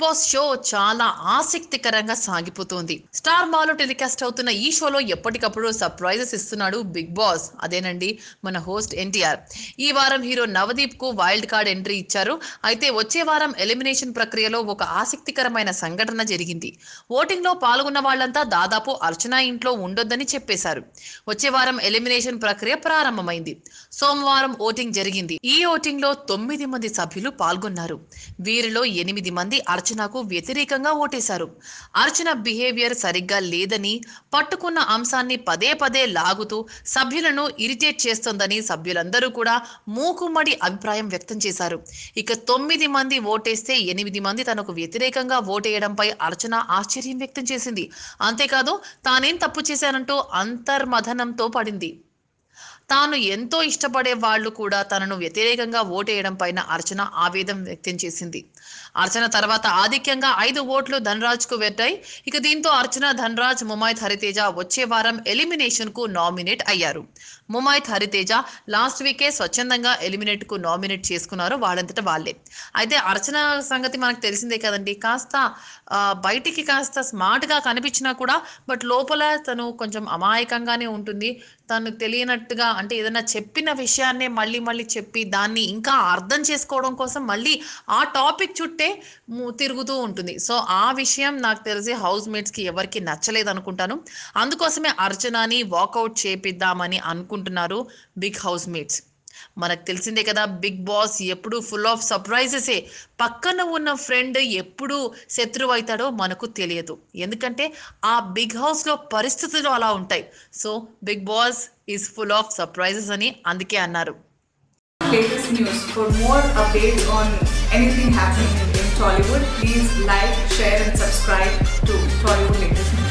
Boss show చాలా ఆసక్తికరంగా సాగిపోతోంది star మాలో టెలికాస్ట్ అవుతున్న ఈ షోలో ఎప్పటికప్పుడు సర్ప్రైజెస్ ఇస్తున్నాడు బిగ్ బాస్ అదేనండి మన హోస్ట్ ఎన్టీఆర్ ఈ వారం హీరో నవదీప్ కు వైల్డ్ కార్డ్ ఎంట్రీ ఇచ్చారు అయితే వచ్చే వారం ఎలిమినేషన్ ప్రక్రియలో ఒక ఆసక్తికరమైన సంఘటన జరిగింది ఓటింగ్ లో పాల్గొన్న వాళ్ళంతా దాదాపు అర్చన ఇంట్లో ఉండొద్దని చెప్పేశారు వచ్చే వారం ఎలిమినేషన్ ప్రక్రియ ప్రారంభమైంది సోమవారం ఓటింగ్ జరిగింది ఈ ఓటింగ్ లో తొమ్మిది మంది సభ్యులు పాల్గొన్నారు వీరిలో ఎనిమిది మంది అర్చనకు వ్యతిరేకంగా ఓటేశారు అర్చన బిహేవియర్ సరిగ్గా లేదని పట్టుకున్న అంశాన్ని పదే పదే లాగుతూ సభ్యులను ఇరిటేట్ చేస్తోందని సభ్యులందరూ కూడా మూకుమ్మడి అభిప్రాయం వ్యక్తం చేశారు ఇక తొమ్మిది మంది ఓటేస్తే ఎనిమిది మంది తనకు వ్యతిరేకంగా ఓటేయడంపై అర్చన ఆశ్చర్యం వ్యక్తం చేసింది అంతేకాదు తానేం తప్పు చేశానంటూ అంతర్మథనంతో పడింది తాను ఎంతో ఇష్టపడే వాళ్ళు కూడా తనను వ్యతిరేకంగా ఓటేయడం పైన అర్చన ఆవేదన వ్యక్తం చేసింది అర్చన తర్వాత ఆధిక్యంగా ఐదు ఓట్లు ధనరాజ్ కు వెట్టాయి ఇక దీంతో అర్చన ధనరాజ్ ముమైత్ హరితేజ వచ్చే వారం ఎలిమినేషన్ కు నామినేట్ అయ్యారు ముమైత్ హరితేజ లాస్ట్ వీకే స్వచ్ఛందంగా ఎలిమినేట్ కు నామినేట్ చేసుకున్నారు వాళ్ళంతట వాళ్ళే అయితే అర్చన సంగతి మనకు తెలిసిందే కదండి కాస్త ఆ, బయటికి కాస్త స్మార్ట్ గా కనిపించినా కూడా బట్ లోపల తను కొంచెం అమాయకంగానే ఉంటుంది తను తెలియనట్టుగా అంటే ఏదైనా చెప్పిన విషయాన్నే మళ్ళీ మళ్ళీ చెప్పి దాన్ని ఇంకా అర్థం చేసుకోవడం కోసం మళ్ళీ ఆ టాపిక్ చుట్టే ము- తిరుగుతూ ఉంటుంది సో ఆ విషయం నాకు తెలిసి హౌస్ మేట్స్ కి ఎవరికి నచ్చలేదు అనుకుంటాను అందుకోసమే అర్చనాని వాకౌట్ చేపిద్దామని అనుకుంటున్నారు బిగ్ హౌస్ మేట్స్ మనకు తెలిసిందే కదా బిగ్ బాస్ ఎప్పుడు ఫుల్ ఆఫ్ సర్ప్రైజెసే పక్కన ఉన్న ఫ్రెండ్ ఎప్పుడు శత్రువు అవుతాడో మనకు తెలియదు ఎందుకంటే ఆ బిగ్ హౌస్ లో పరిస్థితులు అలా ఉంటాయి so Bigg Boss is full of surprises అని అందుకే అన్నారు latest news. For more updates on anything happening in Tollywood, please like, share, and subscribe to Tollywood Latest News.